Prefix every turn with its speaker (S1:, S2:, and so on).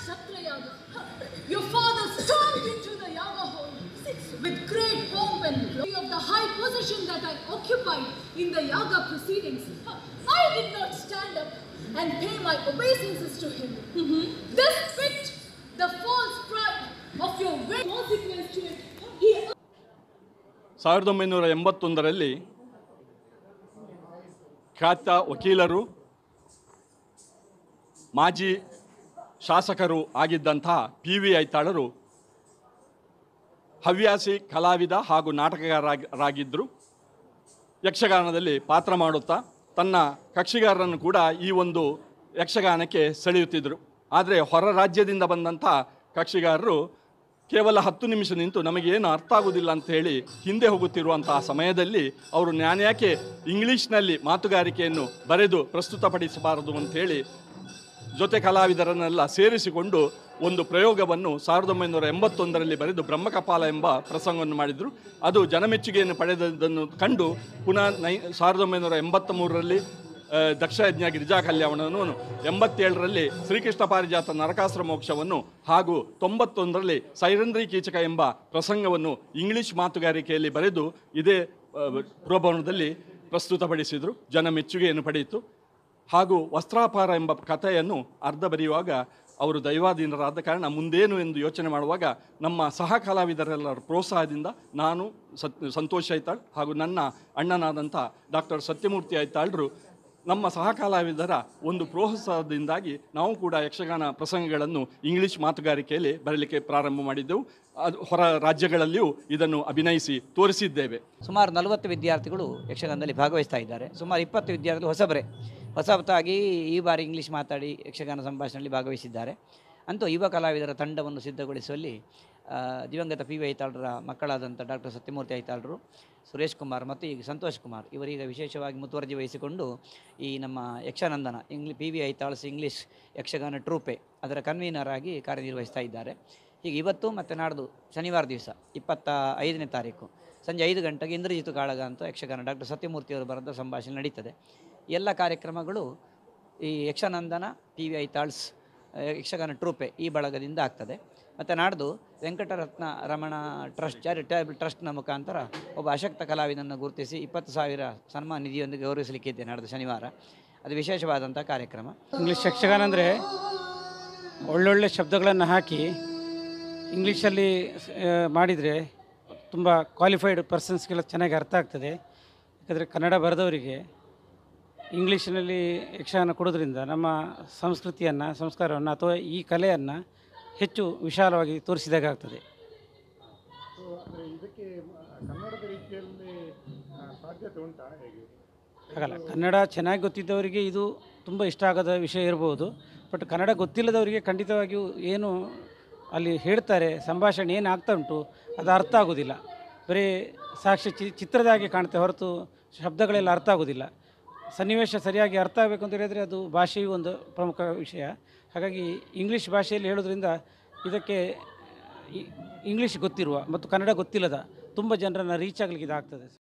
S1: Kshatriyaga. Your father stormed into the Yaga hall with great pomp and glory of the high position that I occupied in the Yaga proceedings. I did not stand up and pay my obeisances to him. This fit the false pride of your way. Consequence to it, he
S2: ಸಾವಿರದ ಒಂಬೈನೂರ ಎಂಬತ್ತೊಂದರಲ್ಲಿ ಖ್ಯಾತ ವಕೀಲರು ಮಾಜಿ ಶಾಸಕರು ಆಗಿದ್ದಂತಹ P V ಐತಾಳರು ಹವ್ಯಾಸಿ ಕಲಾವಿದ ಹಾಗೂ ನಾಟಕಗಾರರಾಗಿದ್ದರು ಯಕ್ಷಗಾನದಲ್ಲಿ ಪಾತ್ರ ಮಾಡುತ್ತಾ ತನ್ನ ಕಕ್ಷಿಗಾರರನ್ನು ಕೂಡ ಈ ಒಂದು ಯಕ್ಷಗಾನಕ್ಕೆ ಸೆಳೆಯುತ್ತಿದ್ದರು ಆದರೆ ಹೊರ ರಾಜ್ಯದಿಂದ ಬಂದಂಥ ಕಕ್ಷಿಗಾರರು ಕೇವಲ ಹತ್ತು ನಿಮಿಷ ನಿಂತು ನಮಗೇನು ಅರ್ಥ ಆಗುವುದಿಲ್ಲ ಅಂತ ಹೇಳಿ ಹಿಂದೆ ಹೋಗುತ್ತಿರುವಂತಹ ಸಮಯದಲ್ಲಿ ಅವರು ನ್ಯಾನ್ಯಾಕೆ ಇಂಗ್ಲೀಷ್ನಲ್ಲಿ ಮಾತುಗಾರಿಕೆಯನ್ನು ಬರೆದು ಪ್ರಸ್ತುತಪಡಿಸಬಾರದು ಅಂಥೇಳಿ ಜೊತೆ ಕಲಾವಿದರನ್ನೆಲ್ಲ ಸೇರಿಸಿಕೊಂಡು ಒಂದು ಪ್ರಯೋಗವನ್ನು ಸಾವಿರದ ಒಂಬೈನೂರ ಎಂಬತ್ತೊಂದರಲ್ಲಿ ಬರೆದು ಬ್ರಹ್ಮಕಪಾಲ ಎಂಬ ಪ್ರಸಂಗವನ್ನು ಮಾಡಿದರು ಅದು ಜನಮೆಚ್ಚುಗೆಯನ್ನು ಪಡೆದದ್ದನ್ನು ಕಂಡು ಪುನಃ ನೈ ಸಾವಿರದ ಒಂಬೈನೂರ ಎಂಬತ್ತ ಮೂರರಲ್ಲಿ ಆ, ದಕ್ಷಯಜ್ಞ ಗಿರಿಜಾ ಕಲ್ಯಾಣವನ್ನು ಎಂಬತ್ತೇಳರಲ್ಲಿ ಶ್ರೀಕೃಷ್ಣ ಪಾರಿಜಾತ ನರಕಾಸುರ ಮೋಕ್ಷವನ್ನು ಹಾಗೂ ತೊಂಬತ್ತೊಂದರಲ್ಲಿ ಸೈರಂದ್ರಿ ಕೀಚಕ ಎಂಬ ಪ್ರಸಂಗವನ್ನು ಇಂಗ್ಲಿಷ್ ಮಾತುಗಾರಿಕೆಯಲ್ಲಿ ಬರೆದು ಇದೇ ಆ, ಪುರಭವನದಲ್ಲಿ ಪ್ರಸ್ತುತಪಡಿಸಿದರು ಜನ ಮೆಚ್ಚುಗೆಯನ್ನು ಪಡೆಯಿತು ಹಾಗೂ ವಸ್ತ್ರಾಪಾರ ಎಂಬ ಕಥೆಯನ್ನು ಅರ್ಧ ಬರೆಯುವಾಗ ಅವರು ದೈವಾಧೀನರಾದ ಕಾರಣ ಮುಂದೇನು ಎಂದು ಯೋಚನೆ ಮಾಡುವಾಗ ನಮ್ಮ ಸಹ ಕಲಾವಿದರೆಲ್ಲರ ಪ್ರೋತ್ಸಾಹದಿಂದ ನಾನು ಸತ್ ಸಂತೋಷ್ ಐತಾಳ್ ಹಾಗೂ ನನ್ನ ಅಣ್ಣನಾದಂಥ ಡಾಕ್ಟರ್ ಸತ್ಯಮೂರ್ತಿ ಐತಾಳ್ರು ನಮ್ಮ ಸಹ ಕಲಾವಿದರ ಒಂದು ಪ್ರೋತ್ಸಾಹದಿಂದಾಗಿ ನಾವು ಕೂಡ ಯಕ್ಷಗಾನ ಪ್ರಸಂಗಗಳನ್ನು ಇಂಗ್ಲಿಷ್ ಮಾತುಗಾರಿಕೆಯಲ್ಲಿ ಬರಲಿಕ್ಕೆ ಪ್ರಾರಂಭ ಮಾಡಿದ್ದೆವು ಅದು ಹೊರ ರಾಜ್ಯಗಳಲ್ಲಿಯೂ ಇದನ್ನು ಅಭಿನಯಿಸಿ ತೋರಿಸಿದ್ದೇವೆ
S3: ಸುಮಾರು ನಲವತ್ತು ವಿದ್ಯಾರ್ಥಿಗಳು ಯಕ್ಷಗಾನದಲ್ಲಿ ಭಾಗವಹಿಸ್ತಾ ಇದ್ದಾರೆ ಸುಮಾರು ಇಪ್ಪತ್ತು ವಿದ್ಯಾರ್ಥಿಗಳು ಹೊಸಬರೇ ಹೊಸತಾಗಿ ಈ ಬಾರಿ ಇಂಗ್ಲೀಷ್ ಮಾತಾಡಿ ಯಕ್ಷಗಾನ ಸಂಭಾಷಣೆಯಲ್ಲಿ ಭಾಗವಹಿಸಿದ್ದಾರೆ ಅಂತೂ ಯುವ ಕಲಾವಿದರ ತಂಡವನ್ನು ಸಿದ್ಧಗೊಳಿಸುವಲ್ಲಿ ಆ, ದಿವಂಗತ ಪಿ ವಿ ಐತಾಳರ ಮಕ್ಕಳಾದಂಥ ಡಾಕ್ಟರ್ ಸತ್ಯಮೂರ್ತಿ ಐತಾಳರು ಸುರೇಶ್ ಕುಮಾರ್ ಮತ್ತು ಈಗ ಸಂತೋಷ್ ಕುಮಾರ್ ಇವರೀಗ ವಿಶೇಷವಾಗಿ ಮುತುವರ್ಜಿ ವಹಿಸಿಕೊಂಡು ಈ ನಮ್ಮ ಯಕ್ಷನಂದನ ಇಂಗ್ಲಿ P V Aithal's English Yakshagana troupe ಅದರ ಕನ್ವೀನರ್ ಆಗಿ ಕಾರ್ಯನಿರ್ವಹಿಸ್ತಾ ಇದ್ದಾರೆ ಹೀಗೆ ಇವತ್ತು ಮತ್ತು ನಾಡ್ದು ಶನಿವಾರ ದಿವಸ ಇಪ್ಪತ್ತ ಐದನೇ ತಾರೀಕು ಸಂಜೆ ಐದು ಗಂಟೆಗೆ ಇಂದ್ರಜಿತು ಕಾಳಗ ಅಂತ ಯಕ್ಷಗಾನ ಡಾಕ್ಟರ್ ಸತ್ಯಮೂರ್ತಿಯವರು ಬರೆದ ಸಂಭಾಷಣೆ ನಡೀತದೆ ಎಲ್ಲ ಕಾರ್ಯಕ್ರಮಗಳು ಈ ಯಕ್ಷನಂದನ ಪಿ ವಿ ಐತಾಳ್ಸ್ ಆ, ಯಕ್ಷಗಾನ ಟ್ರೂಪೆ ಈ ಬಳಗದಿಂದ ಆಗ್ತದೆ ಮತ್ತು ನಾಡ್ದು ವೆಂಕಟರತ್ನ ರಮಣ ಟ್ರಸ್ಟ್ ಚಾರಿಟೇಬಲ್ ಟ್ರಸ್ಟ್ನ ಮುಖಾಂತರ ಒಬ್ಬ ಅಶಕ್ತ ಕಲಾವಿದನ್ನು ಗುರುತಿಸಿ ಇಪ್ಪತ್ತು ಸಾವಿರ ಸನ್ಮಾನ ನಿಧಿಯೊಂದಿಗೆ ಗೌರವಿಸಲಿಕ್ಕಿದೆ ನಾಡ್ದು ಶನಿವಾರ ಅದು ವಿಶೇಷವಾದಂಥ ಕಾರ್ಯಕ್ರಮ
S4: ಇಂಗ್ಲೀಷ್ ಯಕ್ಷಗಾನ ಅಂದರೆ ಒಳ್ಳೊಳ್ಳೆ ಶಬ್ದಗಳನ್ನು ಹಾಕಿ ಇಂಗ್ಲೀಷಲ್ಲಿ ಮಾಡಿದರೆ ತುಂಬ ಕ್ವಾಲಿಫೈಡ್ ಪರ್ಸನ್ಸ್ಗೆಲ್ಲ ಚೆನ್ನಾಗಿ ಅರ್ಥ ಆಗ್ತದೆ ಯಾಕಂದರೆ ಕನ್ನಡ ಬರೆದವರಿಗೆ ಇಂಗ್ಲೀಷಿನಲ್ಲಿ ಯಕ್ಷಗಾನ ಕೊಡೋದ್ರಿಂದ ನಮ್ಮ ಸಂಸ್ಕೃತಿಯನ್ನು ಸಂಸ್ಕಾರವನ್ನು ಅಥವಾ ಈ ಕಲೆಯನ್ನು ಹೆಚ್ಚು ವಿಶಾಲವಾಗಿ ತೋರಿಸಿದಾಗ ಆಗ್ತದೆ ಆಗಲ್ಲ ಕನ್ನಡ ಚೆನ್ನಾಗಿ ಗೊತ್ತಿದ್ದವರಿಗೆ ಇದು ತುಂಬ ಇಷ್ಟ ಆಗದ ವಿಷಯ ಇರ್ಬೋದು ಬಟ್ ಕನ್ನಡ ಗೊತ್ತಿಲ್ಲದವರಿಗೆ ಖಂಡಿತವಾಗಿಯೂ ಏನು ಅಲ್ಲಿ ಹೇಳ್ತಾರೆ ಸಂಭಾಷಣೆ ಏನು ಆಗ್ತಾ ಉಂಟು ಅದು ಅರ್ಥ ಆಗೋದಿಲ್ಲ ಬರೀ ಸಾಕ್ಷಿ ಚಿ ಚಿತ್ರದಾಗಿ ಕಾಣುತ್ತೆ ಹೊರತು ಶಬ್ದಗಳೆಲ್ಲ ಅರ್ಥ ಆಗೋದಿಲ್ಲ ಸನ್ನಿವೇಶ ಸರಿಯಾಗಿ ಅರ್ಥ ಆಗಬೇಕು ಅಂತ ಹೇಳಿದರೆ ಅದು ಭಾಷೆಯು ಒಂದು ಪ್ರಮುಖ ವಿಷಯ ಹಾಗಾಗಿ ಇಂಗ್ಲೀಷ್ ಭಾಷೆಯಲ್ಲಿ ಹೇಳೋದ್ರಿಂದ ಇದಕ್ಕೆ ಈ- ಇಂಗ್ಲೀಷ್ ಗೊತ್ತಿರುವ ಮತ್ತು ಕನ್ನಡ ಗೊತ್ತಿಲ್ಲದ ತುಂಬ ಜನರನ್ನು ರೀಚ್ ಆಗಲಿಕ್ಕೆ ಇದಾಗ್ತದೆ